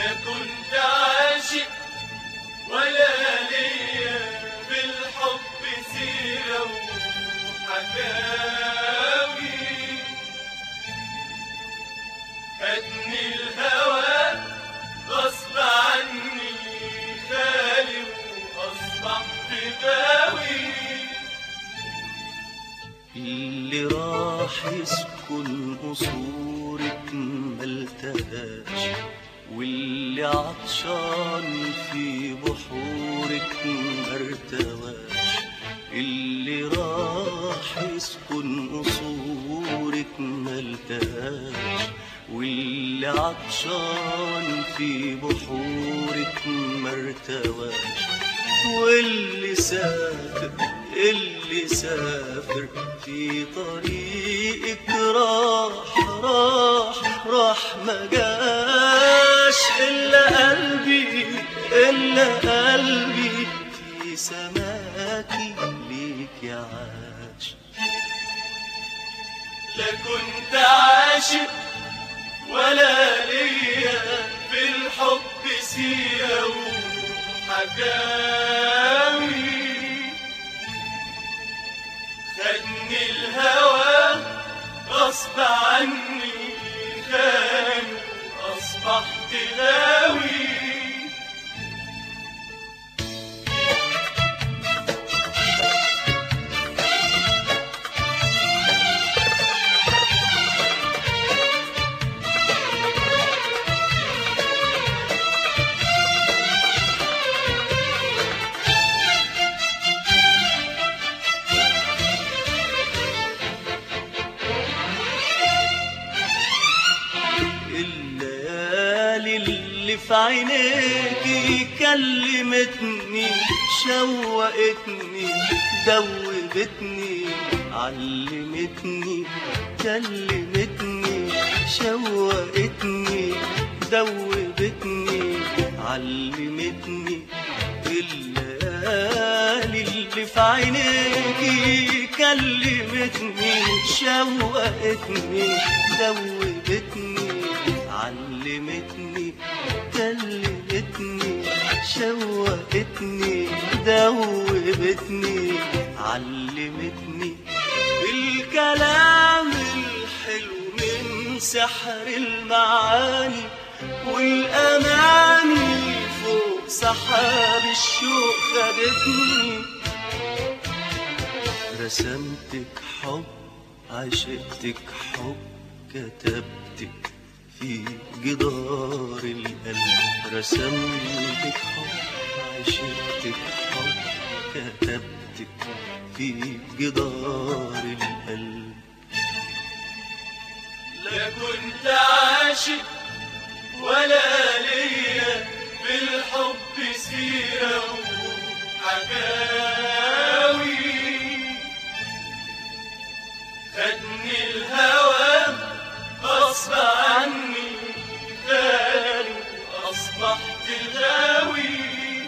لا كنت عاشق ولا ليا بالحب سيرة وحكاوي خدني الهوى غصب عني خالي وأصبحت غاوي اللي راح يسكن قصورك ملتهاش واللي عطشان في بحورك مرتواش اللي راح يسكن قصورك ملتهاش واللي عطشان في بحورك مرتواش واللي سافر اللي سافر في طريقك راح راح راح ما جاش إلا قلبي إلا قلبي في سماكي ليك يا عاش لا كنت عاشق ولا ليا في الحب سيرة وحكاوي خدني الهوى غصب عني خان أصبحت غاوي الليالي اللي في عينيكي كلمتني شوقتني دوبتني علمتني كلمتني شوقتني دوبتني علمتني الليالي اللي في عينيكي كلمتني شوقتني دوبتني علمتني كلمتني شوقتني دوبتني علمتني الكلام الحلو من سحر المعاني والأماني فوق سحاب الشوق خدتني رسمتك حب عشقتك حب كتبتك في جدار القلب رسمتك حب عشقتك حب كتبتك في جدار القلب لا كنت عاشق ولا ليا بالحب سيرة وحكاوي خدني الهوى غصب عني خالي أصبحت غاوي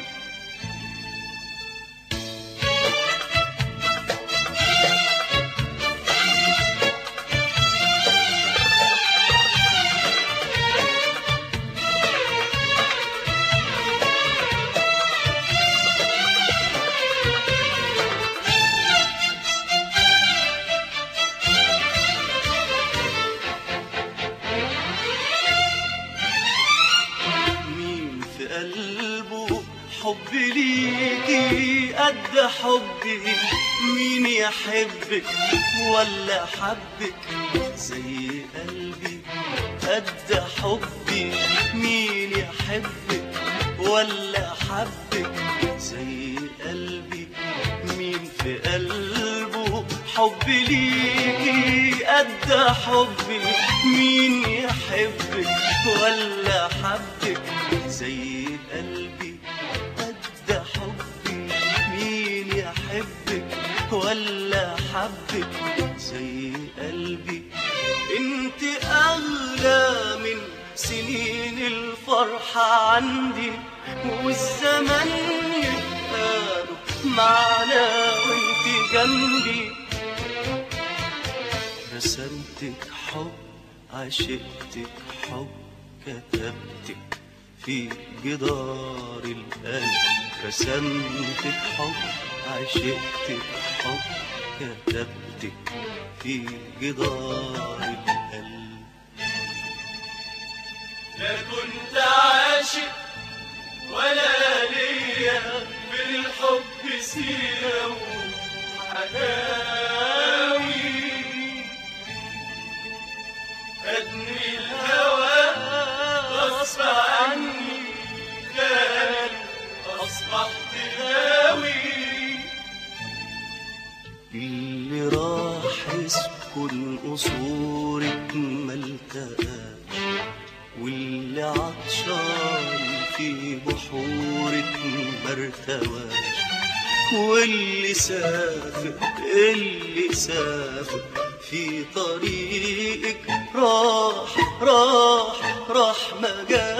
مين في قلبه حب ليكي قد حبي مين يحبك ولا حبك زي قلبي قد حبي مين يحبك ولا حبك زي قلبي مين في قلبه حب ليكي قد حبي مين يحبك ولا حبك زي قلبي قد حبي مين يحبك ولا حبك زي قلبي انت اغلى من سنين الفرحة عندي والزمن يبقى له معنا وانت جنبي رسمتك حب عشقتك حب كتبتك في جدار القلب رسمت بحب عشقت بحب كتبت في جدار القلب لا كنت عاشق ولا ليا من الحب سيرة وحكاوي خدني الهوى غصب عني كان أصبحت غاوي اللي راح يسكن قصورك ما التقاش واللي عطشان في بحورك ما ارتواش واللي سافر اللي سافر في طريقك راح راح راح ما جاش